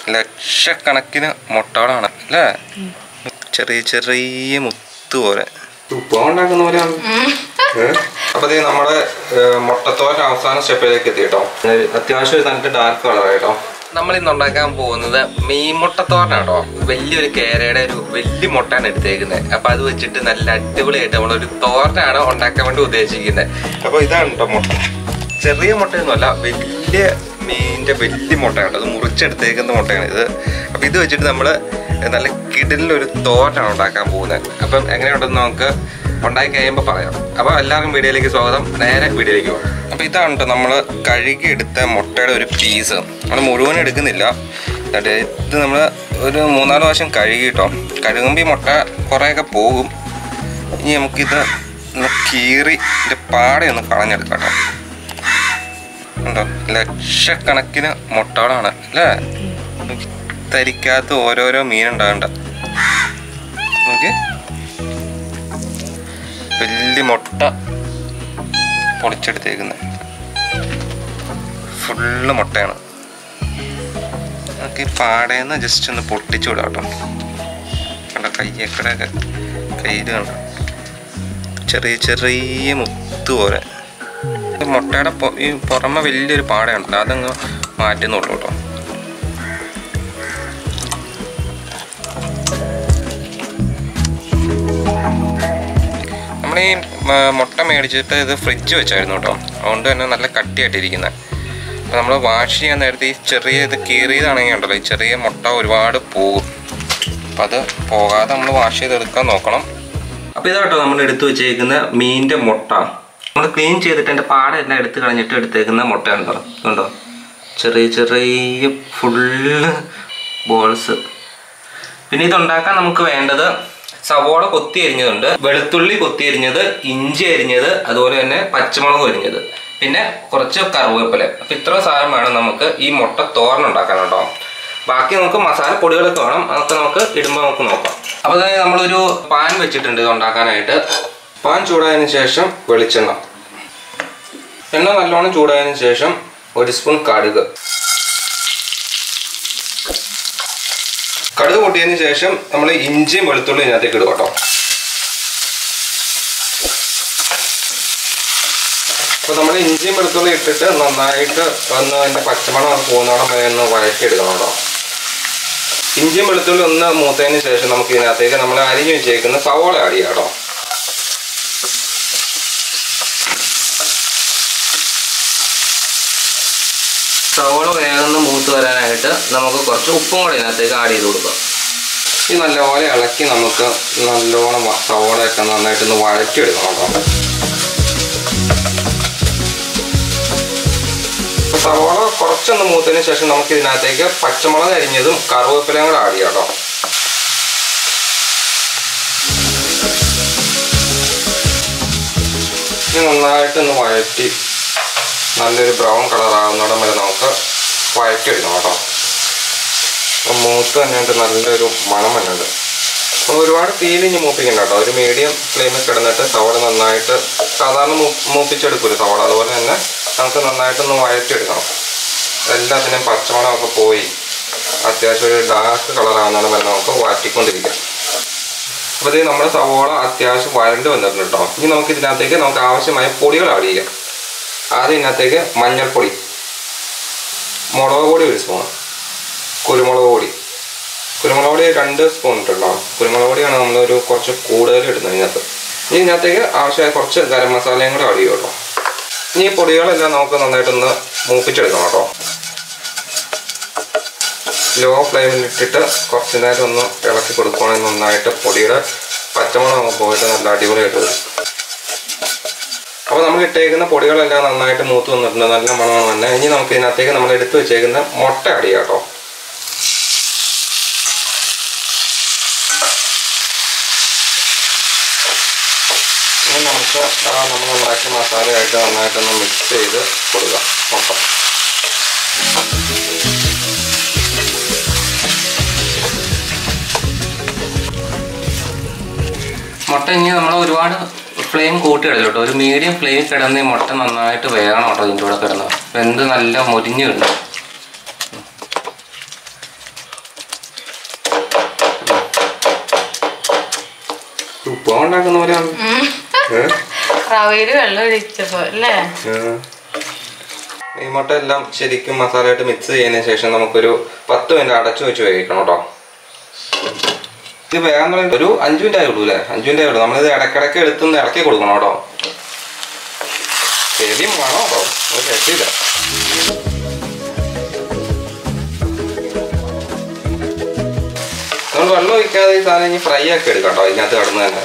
ലക്ഷക്കണക്കിന് മുട്ടകളാണ് അല്ലേ ചെറിയ ചെറിയ മുത്ത് പോലെ ഉപ്പ ഉണ്ടാക്കുന്ന പോലെയാണ് അപ്പൊ ദേ നമ്മുടെ ഏഹ്, മുട്ടത്തോരൻ അവസാന സ്റ്റെപ്പിലേക്ക് എത്തി കേട്ടോ ഇത് അത്യാവശ്യം ഒരു നല്ല ഡാർക്ക് കളർ കേട്ടോ നമ്മൾ ഇന്ന് ഉണ്ടാക്കാൻ പോകുന്നത് മീൻ മുട്ടത്തോരനാട്ടോ വലിയൊരു കേരയുടെ ഒരു വലിയ മുട്ടയാണ് എടുത്തേക്കുന്നത് അപ്പൊ അത് വെച്ചിട്ട് നല്ല അടിപൊളിയായിട്ട് നമ്മളൊരു തോരനാണ് ഉണ്ടാക്കാൻ വേണ്ടി ഉദ്ദേശിക്കുന്നത് അപ്പൊ ഇതാണ് കേട്ടോ മുട്ട ചെറിയ മുട്ടയൊന്നുമല്ല വലിയ മീനിന്റെ വലിയ മുട്ടയാണ് അത് മുറിച്ചെടുത്തേക്കുന്ന മുട്ടയാണ് ഇത് അപ്പൊ ഇത് വെച്ചിട്ട് നമ്മള് നല്ല കിടലിലൊരു തോരനാണ് ഉണ്ടാക്കാൻ പോകുന്നത് അപ്പം എങ്ങനെയുണ്ടെന്ന് നമുക്ക് ഉണ്ടാക്കി കഴിയുമ്പോൾ പറയാം അപ്പോൾ എല്ലാവർക്കും വീഡിയോയിലേക്ക് സ്വാഗതം നേരെ വീഡിയോയിലേക്ക് പോകാം അപ്പോൾ ഇതാണ് കേട്ടോ നമ്മൾ കഴുകി എടുത്ത മുട്ടയുടെ ഒരു പീസ് നമ്മൾ മുഴുവൻ എടുക്കുന്നില്ല എന്നിട്ട് ഇത് നമ്മൾ ഒരു മൂന്നാല് പ്രാവശ്യം കഴുകി കേട്ടോ കഴുകുമ്പോൾ ഈ മുട്ട കുറേയൊക്കെ പോകും ഇനി നമുക്കിത് ഒന്ന് കീറി ഇതിൻ്റെ പാടയൊന്ന് കളഞ്ഞെടുക്കാം കേട്ടോ ഉണ്ടോ ലക്ഷക്കണക്കിന് മുട്ടകളാണ് അല്ലേ തരിക്കാത്ത ഓരോരോ മീനുണ്ടാകണ്ട നോക്കി വലിയ മുട്ട പൊളിച്ചെടുത്തേക്കുന്നത് ഫുള്ള് മുട്ടയാണ് നമുക്ക് ഈ പാടേന്ന് ജസ്റ്റ് ഒന്ന് പൊട്ടിച്ചു വിടാം കേട്ടോ കണ്ടോ കയ്യക്കടയൊക്കെ കയ്യിൽ കണ്ടോ ചെറിയ ചെറിയ മുത്ത് പോലെ ഈ മുട്ടയുടെ പൊ- ഈ പുറമെ വലിയൊരു പാടയുണ്ട് അതങ്ങ് മാറ്റുന്നുള്ളൂ കേട്ടോ നമ്മൾ ഈ മ- മുട്ട മേടിച്ചിട്ട് ഇത് ഫ്രിഡ്ജ് വെച്ചായിരുന്നു കേട്ടോ അതുകൊണ്ട് തന്നെ നല്ല കട്ടിയായിട്ടിരിക്കുന്നത് അപ്പോൾ നമ്മൾ വാഷ് ചെയ്യാൻ നേരത്തെ ഈ ചെറിയ ഇത് കീറിയതാണെങ്കിൽ ഉണ്ടല്ലോ ഈ ചെറിയ മുട്ട ഒരുപാട് പോകും അപ്പം അത് പോകാതെ നമ്മൾ വാഷ് ചെയ്തെടുക്കാൻ നോക്കണം അപ്പോൾ ഇതാട്ടോ നമ്മൾ എടുത്തു വെച്ചേക്കുന്ന മീനിൻ്റെ മുട്ട നമ്മൾ ക്ലീൻ ചെയ്തിട്ട് എൻ്റെ പാടെല്ലാം എടുത്ത് കളഞ്ഞിട്ട് എടുത്തേക്കുന്ന മുട്ട ഉണ്ടോ കണ്ടോ ചെറിയ ചെറിയ ഫുള്ള് ബോൾസ് പിന്നെ ഇതുണ്ടാക്കാൻ നമുക്ക് വേണ്ടത് സവോള കൊത്തി അരിഞ്ഞതുണ്ട് വെളുത്തുള്ളി കൊത്തി അരിഞ്ഞത് ഇഞ്ചി അരിഞ്ഞത് അതുപോലെ തന്നെ പച്ചമുളക് അരിഞ്ഞത് പിന്നെ കുറച്ച് കറിവേപ്പില അപ്പൊ ഇത്ര സാധനം വേണം നമുക്ക് ഈ മുട്ട തോരൻ ഉണ്ടാക്കാൻ കേട്ടോ ബാക്കി നമുക്ക് മസാല പൊടികളൊക്കെ വേണം അതൊക്കെ നമുക്ക് ഇടുമ്പോൾ നമുക്ക് നോക്കാം അപ്പോൾ അതായത് നമ്മളൊരു പാൻ വെച്ചിട്ടുണ്ട് ഇത് ഉണ്ടാക്കാനായിട്ട് പാൻ ചൂടായതിനു ശേഷം വെളിച്ചെണ്ണ എണ്ണ നല്ലോണം ചൂടായതിനു ശേഷം ഒരു സ്പൂൺ കടുക് കടുക് പൊട്ടിയതിന് ശേഷം നമ്മൾ ഇഞ്ചിയും വെളുത്തുള്ളി ഇതിനകത്തേക്ക് ഇടുക കേട്ടോ അപ്പോൾ നമ്മൾ ഇഞ്ചിയും വെളുത്തുള്ളി ഇട്ടിട്ട് നന്നായിട്ട് ഒന്ന് അതിൻ്റെ പച്ചമണം ഒക്കെ പോകുന്നോളം വരെ ഒന്ന് വഴറ്റിയെടുക്കണം കേട്ടോ ഇഞ്ചിയും വെളുത്തുള്ളി ഒന്ന് മൂത്തതിന് ശേഷം നമുക്ക് ഇതിനകത്തേക്ക് നമ്മൾ അരിഞ്ഞു വെച്ചേക്കുന്ന സവോള ആഡ് ചെയ്യാം കേട്ടോ സവോള വേഗം മൂത്ത് വരാനായിട്ട് നമുക്ക് കുറച്ച് ഉപ്പും കൂടെ ഇതിനകത്തേക്ക് ആഡ് ചെയ്ത് കൊടുക്കാം ഈ നല്ലപോലെ ഇളക്കി നമുക്ക് നല്ലോണം വ- സവോളയൊക്കെ നന്നായിട്ടൊന്ന് വഴറ്റിയെടുക്കണം കേട്ടോ അപ്പൊ സവോള കുറച്ചൊന്ന് മൂത്തതിന് ശേഷം നമുക്ക് ഇതിനകത്തേക്ക് പച്ചമുളക് അരിഞ്ഞതും കറുവേപ്പിലയും കൂടെ ആഡ് ചെയ്യാം കേട്ടോ ഇനി നന്നായിട്ടൊന്ന് വഴറ്റി നല്ലൊരു ബ്രൗൺ കളർ ആകുന്നിടം വരെ നമുക്ക് വഴറ്റിയെടുക്കണം കേട്ടോ അപ്പം മൂത്ത് തന്നെയുണ്ട് നല്ലൊരു മണം തന്നെയുണ്ട് നമ്മൾ ഒരുപാട് തീലിഞ്ഞ് മൂപ്പിക്കണ്ട കേട്ടോ ഒരു മീഡിയം ഫ്ലെയിമിൽ കിടന്നിട്ട് സവോള നന്നായിട്ട് സാധാരണ മൂ- മൂപ്പിച്ചെടുക്കൂല സവോള അതുപോലെ തന്നെ നമുക്ക് നന്നായിട്ടൊന്ന് വഴറ്റിയെടുക്കണം എല്ലാത്തിനും പച്ചമണമൊക്കെ പോയി അത്യാവശ്യം ഒരു ഡാർക്ക് കളർ ആകുന്നിടം വരെ നമുക്ക് വാറ്റിക്കൊണ്ടിരിക്കാം അപ്പോൾ ഇത് നമ്മുടെ സവോള അത്യാവശ്യം വരണ്ട് വന്നിട്ടുണ്ട് കേട്ടോ ഇനി നമുക്ക് ഇതിനകത്തേക്ക് നമുക്ക് ആവശ്യമായ പൊടികൾ ആഡ് ചെയ്യാം ആദ്യം ഇതിനകത്തേക്ക് മഞ്ഞൾപ്പൊടി മുളക് പൊടി ഒരു സ്പൂൺ കുരുമുളക് പൊടി കുരുമുളക് പൊടി രണ്ട് സ്പൂൺ ഇട്ടുണ്ടോ കുരുമുളക് പൊടിയാണ് നമ്മളൊരു കുറച്ച് കൂടുതൽ ഇടുന്നത് ഇതിനകത്ത് ഇനി ഇതിനകത്തേക്ക് ആവശ്യമായ കുറച്ച് ഗരം മസാലയും കൂടെ ആഡ് ചെയ്യും കേട്ടോ ഇനി ഈ പൊടികളെല്ലാം നമുക്ക് നന്നായിട്ടൊന്ന് മൂപ്പിച്ചെടുക്കണം കേട്ടോ ലോ ഫ്ലെയിമിൽ ഇട്ടിട്ട് കുറച്ച് നേരം ഒന്ന് ഇളക്കി കൊടുക്കുകയാണെങ്കിൽ നന്നായിട്ട് പൊടിയുടെ പച്ചമണം പോയിട്ട് നല്ല അടിപൊളിയായിട്ട് വരും അപ്പോൾ നമ്മൾ ഇട്ടേക്കുന്ന പൊടികളെല്ലാം നന്നായിട്ട് മൂത്ത് വന്നിട്ടുണ്ട് നല്ല മണമാണ് തന്നെ ഇനി നമുക്ക് ഇതിനകത്തേക്ക് നമ്മൾ എടുത്തു വെച്ചേക്കുന്ന മുട്ട ആഡ് ചെയ്യാം കേട്ടോ ഇനി നമുക്ക് ആ നമ്മൾ ഉണ്ടാക്കിയ മസാലയായിട്ട് നന്നായിട്ടൊന്ന് മിക്സ് ചെയ്ത് കൊടുക്കാം മുട്ട മുട്ട ഇനി നമ്മൾ ഒരുപാട് ഫ്ലെയിം കൂട്ടിയിടല്ലോ കേട്ടോ ഒരു മീഡിയം ഫ്ലെയിം കിടന്ന് ഈ മുട്ട നന്നായിട്ട് വേഗണം കേട്ടോ ഇതിൻ്റെ കൂടെ കിടന്ന് വെന്ത് നല്ല മൊരിഞ്ഞ് കിട്ടും ഉണ്ടാക്കുന്ന പോലെയാണ് ഏ? റവയില് വെള്ളം ഒഴിച്ചപ്പോ അല്ലേ ഏ. ഈ മുട്ട എല്ലാം ശരിക്കും മസാലയായിട്ട് മിക്സ് ചെയ്തതിന് ശേഷം നമുക്കൊരു പത്ത് മിനിറ്റ് അടച്ചു വെച്ച് വേവിക്കണം കേട്ടോ ഇത് വേഗം തുടങ്ങി ഒരു അഞ്ചു മിനിറ്റ് ആയുള്ളൂ അല്ലേ അഞ്ചു മിനിറ്റ് ആയുള്ളൂ നമ്മളിത് ഇടയ്ക്കിടയ്ക്ക് എടുത്തുനിന്ന് ഇറക്കി കൊടുക്കണം കേട്ടോ ശരിയും വേണം കേട്ടോ ഒരു രക്ഷയില്ല നമ്മൾ വെള്ളം ഒഴിക്കാതെ ഈ സാധനം ഇനി ഫ്രൈ ആക്കി എടുക്കാം കേട്ടോ ഇതിനകത്ത് കടന്ന് തന്നെ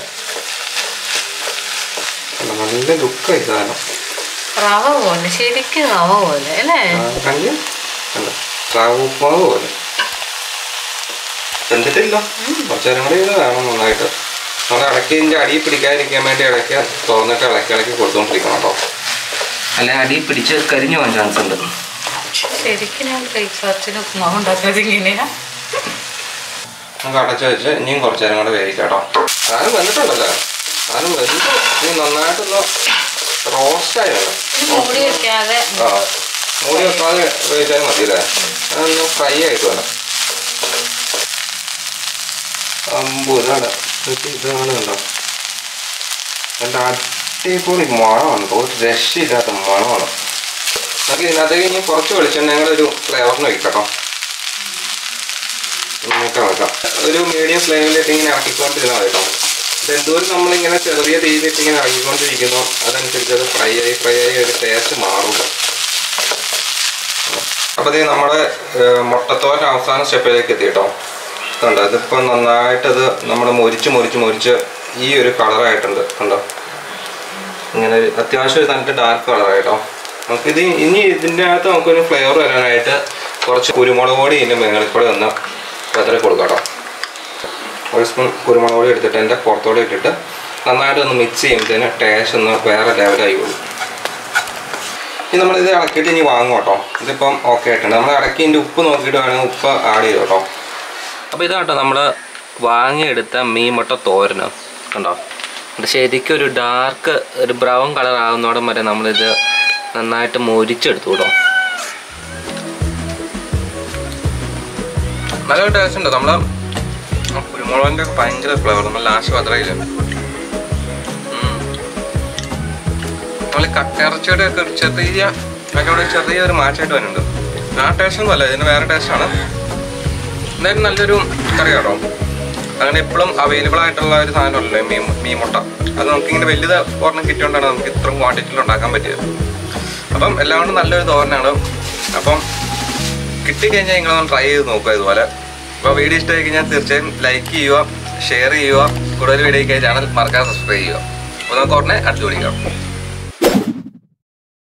കണ്ടോ, നല്ല ലുക്കായി സാധനം റവ പോലെ ശരിക്കും റവ പോലെ അല്ലേ കഞ്ഞി കണ്ടോ സ്രാവ് ഉപ്പുമാവ് പോലെ വെന്തിട്ടില്ല കുറച്ച് നേരം കൂടി ഇത് വേണം നന്നായിട്ട് നമ്മൾ ഇടയ്ക്ക് ഇതിൻ്റെ അടി പിടിക്കാതിരിക്കാൻ വേണ്ടി ഇടയ്ക്ക് തുറന്നിട്ട് ഇളക്കി ഇളക്കി കൊടുത്തുകൊണ്ടിരിക്കണം കേട്ടോ അല്ലെ അടി പിടിച്ച് കരിഞ്ഞു പോകാൻ ചാൻസ് ഉണ്ട് ശരിക്കും ഞാൻ ബ്രേക്ക്ഫാസ്റ്റിന് ഉപ്പുമാവ് ഉണ്ടാക്കുന്നത് ഇങ്ങനെയാ നമുക്ക് അടച്ചു വെച്ച് ഇനിയും കുറച്ച് നേരം കൂടെ വേവിക്കാം കേട്ടോ സാധനം വെന്തിട്ടുണ്ടല്ലോ സാധനം വെന്ത് ഇനി നന്നായിട്ടൊന്ന് റോസ്റ്റായി വേണം ഇത് മൂടി വെക്കാതെ ആ മൂടി വെക്കാതെ വേവിച്ചാൽ മതി അല്ലേ അതൊന്ന് ഫ്രൈ ആയിട്ട് വേണം അമ്പു ഇതാണ് ഇത് ഇതാണ് കണ്ടോ നല്ല അടിപൊളി മണമാണ് ഒരു രക്ഷയില്ലാത്ത മണമാണ് നമുക്ക് ഇതിനകത്തേക്ക് ഇനി കുറച്ച് വെളിച്ചെണ്ണ കൂടെ ഒരു ഫ്ലേവറിന് വെക്കട്ടോ നോക്കാം വെക്കാം ഒരു മീഡിയം ഫ്ലെയിമിലിട്ട് ഇങ്ങനെ ഇറക്കിക്കൊണ്ടിരുന്നാൽ മതി കേട്ടോ ഇത് എന്തോരം നമ്മളിങ്ങനെ ചെറിയ രീതിയിലിട്ട് ഇങ്ങനെ ഇറക്കിക്കൊണ്ടിരിക്കുന്നു അതനുസരിച്ച് അത് ഫ്രൈ ആയി ഫ്രൈ ആയി ഒരു ടേസ്റ്റ് മാറും അപ്പോൾ ഇത് നമ്മുടെ ഏഹ്, മുട്ടത്തോരൻ അവസാന സ്റ്റെപ്പിലേക്ക് എത്തി കേട്ടോ കണ്ടോ ഇതിപ്പോൾ നന്നായിട്ടത് നമ്മൾ മൊരിച്ച് മൊരിച്ച് മൊരിച്ച് ഈ ഒരു കളറായിട്ടുണ്ട് കണ്ടോ ഇങ്ങനെ ഒരു അത്യാവശ്യം ഒരു നല്ല ഡാർക്ക് കളറായിട്ടോ നമുക്കിത് ഇനി ഇതിൻ്റെ അകത്ത് നമുക്കൊരു ഫ്ലേവർ വരാനായിട്ട് കുറച്ച് കുരുമുളക് പൊടി ഇതിൻ്റെ മേളിൽ കൂടെ ഒന്ന് വെതറി കൊടുക്കാം കേട്ടോ ഒരു സ്പൂൺ കുരുമുളക് പൊടി എടുത്തിട്ട് എൻ്റെ പുറത്തോടെ ഇട്ടിട്ട് നന്നായിട്ട് ഒന്ന് മിക്സ് ചെയ്യുമ്പോഴത്തേന് ടേസ്റ്റ് ഒന്ന് വേറെ ലെവലായി പോകും ഇനി നമ്മളിത് ഇളക്കിയിട്ട് ഇനി വാങ്ങും കേട്ടോ ഇതിപ്പം ഓക്കെ ആയിട്ടുണ്ട് നമ്മൾ ഇടയ്ക്ക് ഇതിൻ്റെ ഉപ്പ് നോക്കിയിട്ട് വേണമെങ്കിൽ ഉപ്പ് ആഡ് ചെയ്തു കേട്ടോ അപ്പോൾ ഇതാട്ടോ നമ്മൾ വാങ്ങിയെടുത്ത മീൻ മുട്ട തോരന് കണ്ടോ ഇത് ശരിക്കും ഒരു ഡാർക്ക് ഒരു ബ്രൗൺ കളർ ആകുന്നോടം വരെ നമ്മളിത് നന്നായിട്ട് മൊരിച്ചെടുത്തു കേട്ടോ നല്ല ടേസ്റ്റ് ഉണ്ട് നമ്മൾ കുരുമുളകിൻ്റെ ഒക്കെ ഭയങ്കര ഫ്ലേവർ നമ്മൾ ലാസ്റ്റ് പത്രയില്ല നമ്മൾ കട്ടിറച്ചിയുടെ ഒക്കെ ഒരു ചെറിയ അതിനോട് ചെറിയ ഒരു മാറ്റമായിട്ട് വരുന്നുണ്ട് ആ ടേസ്റ്റ് ഒന്നും അല്ല ഇതിന് വേറെ ടേസ്റ്റാണ് എന്തായാലും നല്ലൊരു കറി കേട്ടോ അങ്ങനെ എപ്പോഴും അവൈലബിൾ ആയിട്ടുള്ള ഒരു സാധനമല്ലേ മീൻ മീൻ മുട്ട അത് നമുക്കിങ്ങനെ വലുത് ഒരെണ്ണം കിട്ടിയോണ്ടാണ് നമുക്ക് ഇത്രയും ക്വാണ്ടിറ്റിയിൽ ഉണ്ടാക്കാൻ പറ്റിയത് അപ്പം എല്ലാം കൊണ്ടും നല്ലൊരു തോരനാണ് അപ്പം കിട്ടിക്കഴിഞ്ഞാൽ നിങ്ങളൊന്ന് ട്രൈ ചെയ്ത് നോക്കുക ഇതുപോലെ അപ്പോൾ വീഡിയോ ഇഷ്ടമായി കഴിഞ്ഞാൽ തീർച്ചയായും ലൈക്ക് ചെയ്യുക ഷെയർ ചെയ്യുക കൂടുതൽ വീഡിയോയ്ക്കായി ചാനൽ മറക്കാതെ സബ്സ്ക്രൈബ് ചെയ്യുക അപ്പോൾ നമുക്ക് ഉടനെ അടുത്ത് വിളിക്കാം